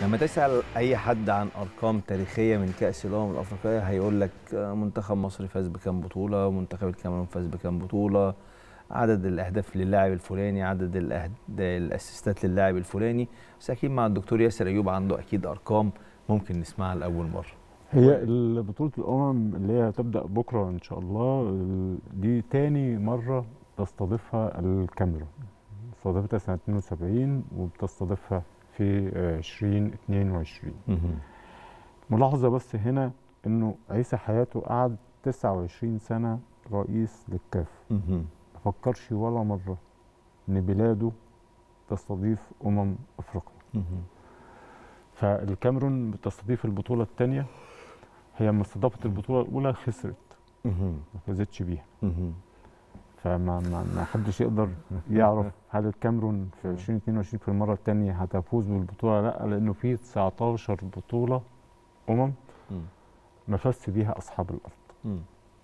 لما تسأل أي حد عن أرقام تاريخية من كأس الأمم الأفريقية هيقول لك منتخب مصر فاز بكام بطولة، منتخب الكاميرون فاز بكام بطولة، عدد الأهداف للاعب الفلاني، عدد الأهد... الأسيستات للاعب الفلاني، بس أكيد مع الدكتور ياسر أيوب عنده أكيد أرقام ممكن نسمعها لأول مرة. هي بطولة الأمم اللي هي هتبدأ بكرة إن شاء الله دي تاني مرة تستضيفها الكاميرون. استضافتها سنة 72 وبتستضيفها في 2022 ملاحظة بس هنا انه عيسى حياته قعد 29 سنة رئيس للكاف ما فكرش ولا مرة ان بلاده تستضيف امم افريقيا فالكاميرون بتستضيف البطولة الثانية هي لما استضافت البطولة الأولى خسرت ما فازتش بيها فما ما, ما حدش يقدر يعرف هل الكاميرون في 2022 في المره الثانيه هتفوز بالبطوله لا لانه في 19 بطوله امم ما فازش بيها اصحاب الارض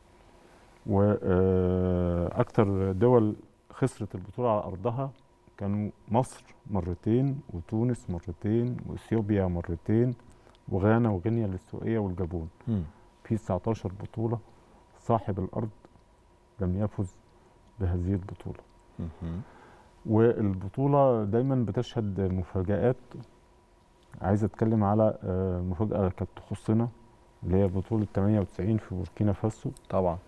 واكثر دول خسرت البطوله على ارضها كانوا مصر مرتين وتونس مرتين واثيوبيا مرتين وغانا وغينيا الاستوائيه والجابون في 19 بطوله صاحب الارض لم يفز بهذه البطولة والبطولة دايما بتشهد مفاجآت عايز اتكلم على مفاجأة كانت تخصنا اللي هي بطولة 98 في بوركينا فاسو طبعا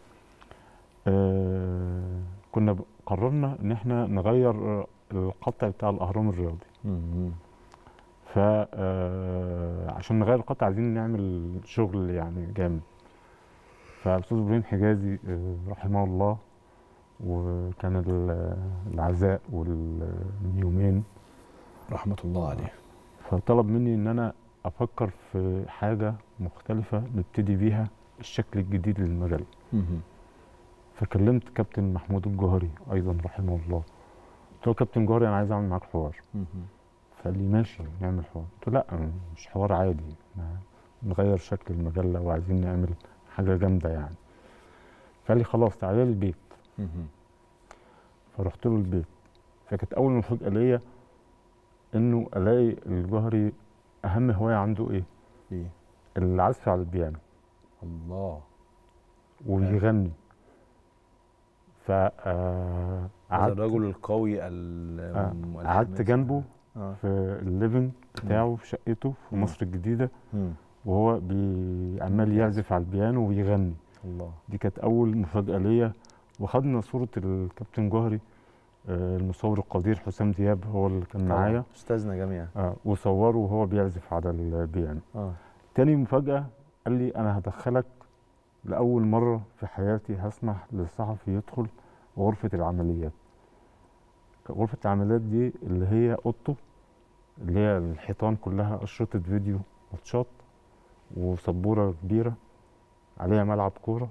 آه كنا قررنا ان احنا نغير القطع بتاع الاهرام الرياضي ف عشان نغير القطع عايزين نعمل شغل يعني جامد فاستاذ ابراهيم حجازي رحمه الله وكان العزاء واليومين رحمة الله عليه فطلب مني ان انا افكر في حاجة مختلفة نبتدي بيها الشكل الجديد للمجلة فكلمت كابتن محمود الجوهري ايضا رحمه الله قلت له كابتن جوهري انا عايز اعمل معاك حوار فقال لي ماشي نعمل حوار قلت له لا مش حوار عادي نغير شكل المجلة وعايزين نعمل حاجة جامدة يعني فقال لي خلاص تعالى لي البيت فرحت له البيت فكانت اول مفاجاه ليا انه الاقي الجوهري اهم هوايه عنده ايه؟ ايه؟ العزف على البيانو الله ويغني ف هذا الرجل القوي قعدت جنبه آه. في الليفنج بتاعه في شقته في مصر الجديده مم. وهو عمال يعزف على البيانو ويغني الله دي كانت اول مفاجاه ليا وخدنا صوره الكابتن جوهري آه المصور القدير حسام دياب هو اللي كان معايا استاذنا جميعا آه وصوره وهو بيعزف على البيانو اه تاني مفاجاه قال لي انا هدخلك لاول مره في حياتي هسمح للصحفي يدخل غرفه العمليات غرفه العمليات دي اللي هي اوضته اللي هي الحيطان كلها اشرطه فيديو ماتشات وسبوره كبيره عليها ملعب كوره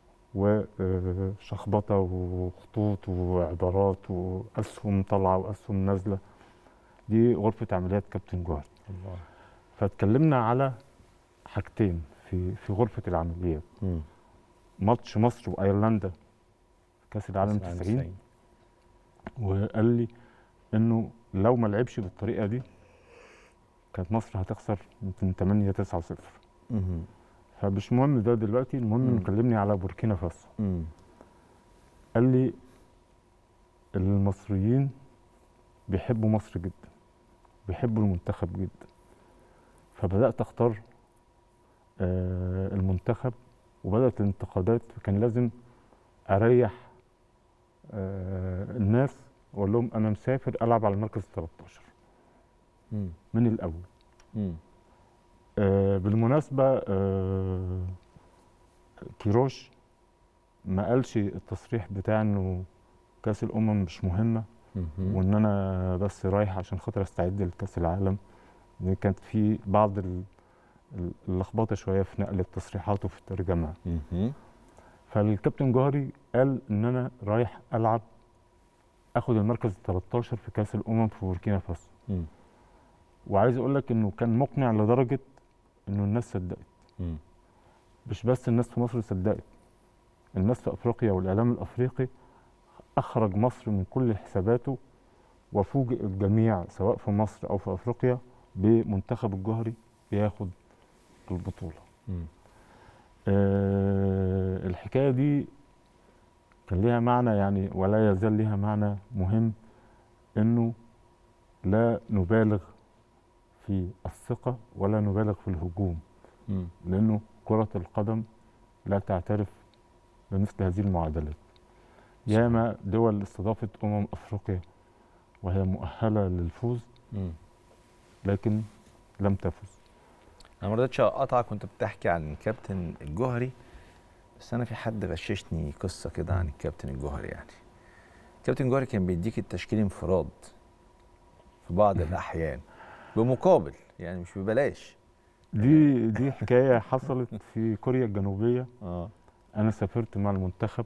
وشخبطه وخطوط وعبارات واسهم طالعه واسهم نازله دي غرفه عمليات كابتن جوهري الله فاتكلمنا على حاجتين في في غرفه العمليات مم. ماتش مصر وايرلندا في كاس العالم 90 وقال لي انه لو ما لعبش بالطريقه دي كانت مصر هتخسر يمكن 8 9 0 مم. فمش مهم ده دلوقتي المهم انه كلمني على بوركينا فاسو مم. قال لي المصريين بيحبوا مصر جدا بيحبوا المنتخب جدا فبدات اختار آه المنتخب وبدات الانتقادات فكان لازم اريح آه الناس واقول لهم انا مسافر العب على المركز 13 مم. من الاول مم. آه بالمناسبة آه كيروش ما قالش التصريح بتاع انه كاس الامم مش مهمة مم. وان انا بس رايح عشان خاطر استعد لكاس العالم دي كانت في بعض ال- ال- اللخبطة شوية في نقل التصريحات وفي الترجمة مم. فالكابتن جوهري قال ان انا رايح العب اخد المركز ال 13 في كاس الامم في بوركينا فاسو مم. وعايز اقول لك انه كان مقنع لدرجه انه الناس صدقت مم. مش بس الناس في مصر صدقت الناس في افريقيا والاعلام الافريقي اخرج مصر من كل حساباته وفوجئ الجميع سواء في مصر او في افريقيا بمنتخب الجوهري بياخد البطوله مم. آه، الحكايه دي كان ليها معنى يعني ولا يزال ليها معنى مهم انه لا نبالغ في الثقه ولا نبالغ في الهجوم مم. لانه كره القدم لا تعترف بمثل هذه المعادلات ياما دول استضافت امم افريقيا وهي مؤهله للفوز مم. لكن لم تفز انا ما رضيتش اقطعك وانت بتحكي عن الكابتن الجوهري بس انا في حد غششني قصه كده عن الكابتن الجوهري يعني الكابتن الجوهري كان بيديك التشكيل انفراد في بعض الاحيان بمقابل يعني مش ببلاش دي دي حكايه حصلت في كوريا الجنوبيه اه انا سافرت مع المنتخب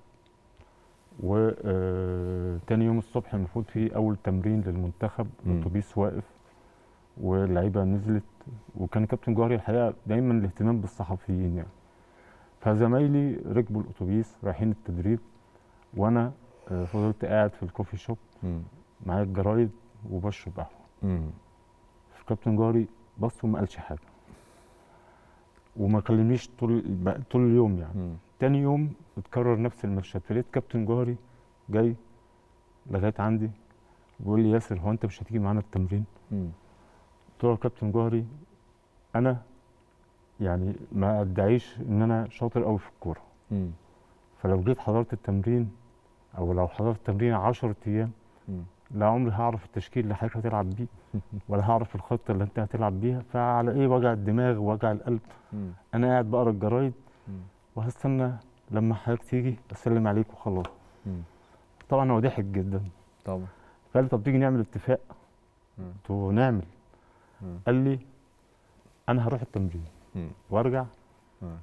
وتاني يوم الصبح المفروض في اول تمرين للمنتخب مم. الاتوبيس واقف واللعيبه نزلت وكان كابتن جوهري الحقيقه دايما الاهتمام بالصحفيين يعني فزمايلي ركبوا الاتوبيس رايحين التدريب وانا آه، فضلت قاعد في الكوفي شوب مم. معايا الجرايد وبشرب قهوه مم. فكابتن جوهري بص وما قالش حاجه وما كلمنيش طول طول اليوم يعني مم. تاني يوم اتكرر نفس المشهد فلقيت كابتن جوهري جاي لغايه عندي بيقول لي ياسر هو انت مش هتيجي معانا التمرين؟ مم. قلت له يا كابتن جوهري انا يعني ما ادعيش ان انا شاطر قوي في الكوره مم. فلو جيت حضرت التمرين او لو حضرت التمرين 10 ايام مم. لا عمري هعرف التشكيل اللي حضرتك هتلعب بيه ولا هعرف الخطه اللي انت هتلعب بيها فعلى ايه وجع الدماغ ووجع القلب مم. انا قاعد بقرا الجرايد مم. وهستنى لما حضرتك تيجي اسلم عليك وخلاص مم. طبعا هو ضحك جدا طبعا قال لي طب تيجي نعمل اتفاق مم. قلت له نعمل مم. قال لي انا هروح التمرين مم. وارجع مم.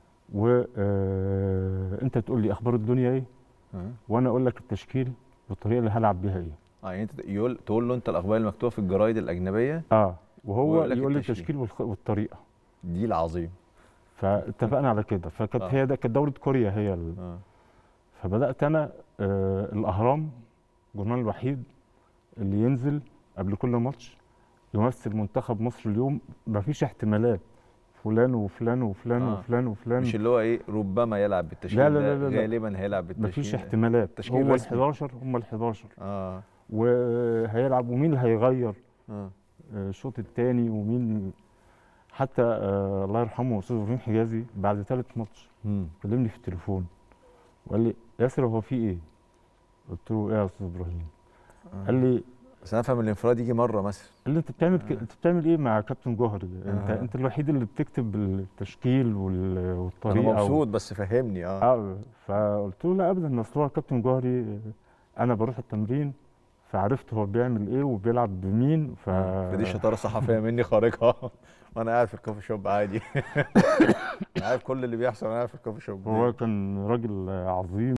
وانت تقول لي اخبار الدنيا ايه مم. وانا اقول لك التشكيل بالطريقه اللي هلعب بيها ايه اه يعني انت يقول تقول له انت الاخبار المكتوبه في الجرايد الاجنبيه اه وهو ويقول لك يقول لي التشكيل. التشكيل والخ- والطريقه دي العظيم فاتفقنا على كده فكانت آه. هي ده كانت دوله كوريا هي ال... اه فبدات انا آه الاهرام الجورنال الوحيد اللي ينزل قبل كل ماتش يمثل منتخب مصر اليوم مفيش احتمالات فلان وفلان وفلان آه. وفلان وفلان مش اللي هو ايه ربما يلعب بالتشكيل لا، لا، ده، لا، لا، لا. غالبا هيلعب بالتشكيل مفيش ده. احتمالات تشكيل هو ال رسمي. 11 هم ال 11 اه وهيلعب ومين اللي هيغير اه آه، الشوط الثاني ومين حتى آه الله يرحمه استاذ ابراهيم حجازي بعد ثالث ماتش مم. كلمني في التليفون وقال لي ياسر هو في ايه؟ قلت له ايه يا استاذ ابراهيم؟ آه. قال لي بس انا افهم الانفراد يجي مره مثلا قال لي انت بتعمل ك... آه. انت بتعمل ايه مع كابتن جوهري؟ انت آه. انت الوحيد اللي بتكتب التشكيل وال... انا والطريقه مبسوط بس فهمني اه اه فقلت له لا ابدا اصل هو كابتن جوهري آه، انا بروح التمرين فعرفت هو بيعمل ايه وبيلعب بمين ف فدي شطاره صحفيه مني خارقها وانا قاعد في الكوفي شوب عادي انا عارف كل اللي بيحصل انا قاعد في الكوفي شوب هو كان راجل عظيم